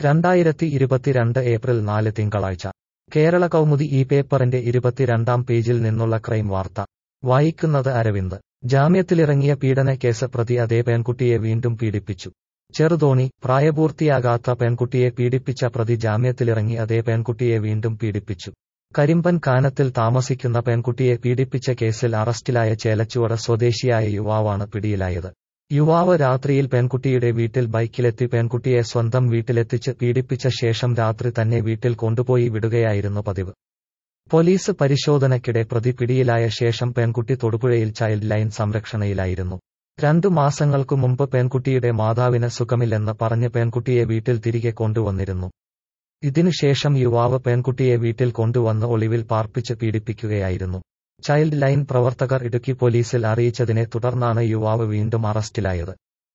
രണ്ടായിരത്തി ഇരുപത്തിരണ്ട് ഏപ്രിൽ നാല് തിങ്കളാഴ്ച കേരള കൗമുദി ഈ പേപ്പറിന്റെ ഇരുപത്തിരണ്ടാം പേജിൽ നിന്നുള്ള ക്രൈം വാർത്ത വായിക്കുന്നത് അരവിന്ദ് ജാമ്യത്തിലിറങ്ങിയ പീഡനക്കേസ് പ്രതി അതേ പെൺകുട്ടിയെ വീണ്ടും പീഡിപ്പിച്ചു ചെറുതോണി പ്രായപൂർത്തിയാകാത്ത പെൺകുട്ടിയെ പീഡിപ്പിച്ച പ്രതി ജാമ്യത്തിലിറങ്ങി അതേ പെൺകുട്ടിയെ വീണ്ടും പീഡിപ്പിച്ചു കരിമ്പൻ കാനത്തിൽ താമസിക്കുന്ന പെൺകുട്ടിയെ പീഡിപ്പിച്ച കേസിൽ അറസ്റ്റിലായ ചേലച്ചുവട സ്വദേശിയായ യുവാവാണ് പിടിയിലായത് യുവാവ് രാത്രിയിൽ പെൺകുട്ടിയുടെ വീട്ടിൽ ബൈക്കിലെത്തി പെൺകുട്ടിയെ സ്വന്തം വീട്ടിലെത്തിച്ച് പീഡിപ്പിച്ച ശേഷം രാത്രി തന്നെ വീട്ടിൽ കൊണ്ടുപോയി വിടുകയായിരുന്നു പതിവ് പോലീസ് പരിശോധനയ്ക്കിടെ പ്രതി പിടിയിലായ ശേഷം പെൺകുട്ടി തൊടുപുഴയിൽ ചൈൽഡ് ലൈൻ സംരക്ഷണയിലായിരുന്നു രണ്ടു മാസങ്ങൾക്കു മുമ്പ് പെൺകുട്ടിയുടെ മാതാവിന് സുഖമില്ലെന്ന് പറഞ്ഞ് പെൺകുട്ടിയെ വീട്ടിൽ തിരികെ കൊണ്ടുവന്നിരുന്നു ഇതിനുശേഷം യുവാവ് പെൺകുട്ടിയെ വീട്ടിൽ കൊണ്ടുവന്ന് ഒളിവിൽ പാർപ്പിച്ച് പീഡിപ്പിക്കുകയായിരുന്നു ചൈൽഡ് ലൈൻ പ്രവർത്തകർ ഇടുക്കി പോലീസിൽ അറിയിച്ചതിനെ തുടർന്നാണ് യുവാവ് വീണ്ടും അറസ്റ്റിലായത്